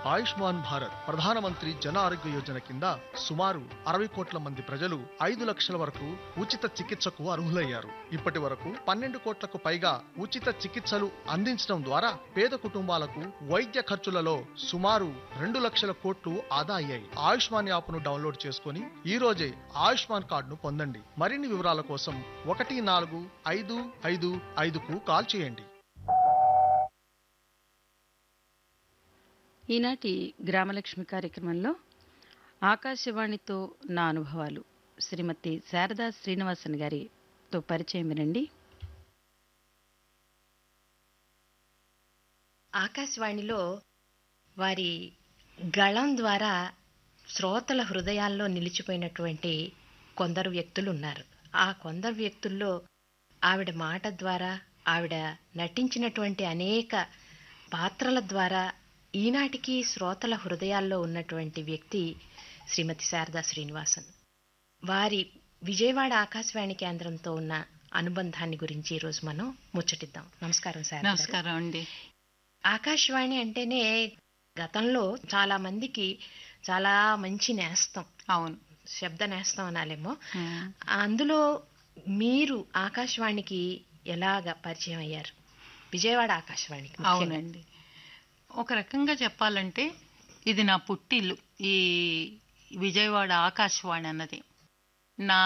ఆయుష్మాన్ భారత్ ప్రధానమంత్రి జన ఆరోగ్య యోజన కింద సుమారు అరవై కోట్ల మంది ప్రజలు ఐదు లక్షల వరకు ఉచిత చికిత్సకు అర్హులయ్యారు ఇప్పటి వరకు పన్నెండు కోట్లకు పైగా ఉచిత చికిత్సలు అందించడం ద్వారా పేద కుటుంబాలకు వైద్య ఖర్చులలో సుమారు రెండు లక్షల కోట్లు ఆదా అయ్యాయి ఆయుష్మాన్ యాప్ను డౌన్లోడ్ చేసుకుని ఈ రోజే ఆయుష్మాన్ కార్డును పొందండి మరిన్ని వివరాల కోసం ఒకటి నాలుగు ఐదు ఐదు ఐదుకు కాల్ చేయండి ఈనాటి గ్రామలక్ష్మి కార్యక్రమంలో ఆకాశవాణితో నా అనుభవాలు శ్రీమతి శారదా శ్రీనివాసన్ గారితో పరిచయం వినండి ఆకాశవాణిలో వారి గళం ద్వారా శ్రోతల హృదయాల్లో నిలిచిపోయినటువంటి కొందరు వ్యక్తులు ఉన్నారు ఆ కొందరు వ్యక్తుల్లో ఆవిడ మాట ద్వారా ఆవిడ నటించినటువంటి అనేక పాత్రల ద్వారా ఈనాటికి శ్రోతల హృదయాల్లో ఉన్నటువంటి వ్యక్తి శ్రీమతి శారదా శ్రీనివాసన్ వారి విజయవాడ ఆకాశవాణి కేంద్రంతో ఉన్న అనుబంధాన్ని గురించి ఈరోజు మనం ముచ్చటిద్దాం నమస్కారం శారదా గారు. నమస్కారం అండి ఆకాశవాణి అంటేనే గతంలో చాలా మందికి చాలా మంచి నేస్తం అవును శబ్ద నేస్తం అనాలేమో ఉమ్. అందులో మీరు ఆకాశవాణికి ఎలాగ పరిచయం అయ్యారు విజయవాడ ఆకాశవాణికి ముఖ్యంగా. అవునండి ఒక రకంగా చెప్పాలంటే ఇది నా పుట్టిల్లు ఈ విజయవాడ ఆకాశవాణి అన్నది నా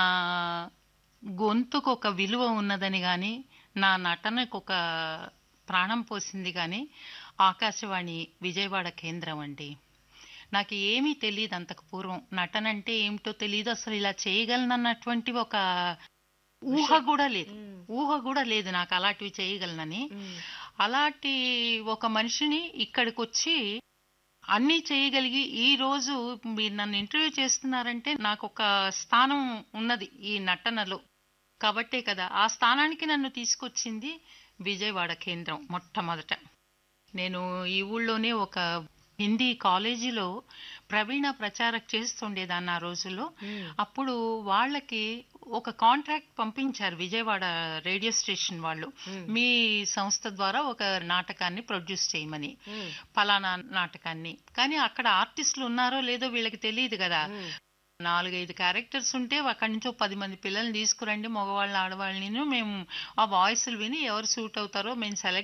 గొంతుకు ఒక విలువ ఉన్నదని కానీ నా నటనకు ఒక ప్రాణం పోసింది కానీ ఆకాశవాణి విజయవాడ కేంద్రం అండి నాకు ఏమీ తెలియదు అంతకు పూర్వం నటన అంటే ఏమిటో తెలియదు అసలు ఇలా చేయగలనన్నటువంటి ఒక ఊహ కూడా లేదు మ్మ్. ఊహ కూడా లేదు నాకు అలాంటివి చేయగలనని మ్మ్. అలాంటి ఒక మనిషిని ఇక్కడికి వచ్చి అన్నీ చేయగలిగి ఈ రోజు మీరు నన్ను ఇంటర్వ్యూ చేస్తున్నారంటే నాకు ఒక స్థానం ఉన్నది ఈ నటనలో కాబట్టే కదా ఆ స్థానానికి నన్ను తీసుకొచ్చింది విజయవాడ కేంద్రం మొట్టమొదట నేను ఈ ఊళ్ళోనే ఒక హిందీ కాలేజీలో ప్రవీణ ప్రచారక్ చేస్తుండేదాన్ని ఆ రోజుల్లో మ్మ్. అప్పుడు వాళ్ళకి ఒక కాంట్రాక్ట్ పంపించారు విజయవాడ రేడియో స్టేషన్ వాళ్ళు మ్మ్. మీ సంస్థ ద్వారా ఒక నాటకాన్ని ప్రొడ్యూస్ చేయమని మ్మ్. ఫలానా నాటకాన్ని కానీ అక్కడ ఆర్టిస్టులు ఉన్నారో లేదో వీళ్ళకి తెలియదు కదా మ్మ్. నాలుగైదు క్యారెక్టర్స్ ఉంటే అక్కడి నుంచి ఒక పది మంది పిల్లల్ని తీసుకురండి మగవాళ్ళని ఆడవాళ్ళని మేము ఆ వాయిస్లు విని ఎవరు సూట్ అవుతారో మేము సెలెక్ట్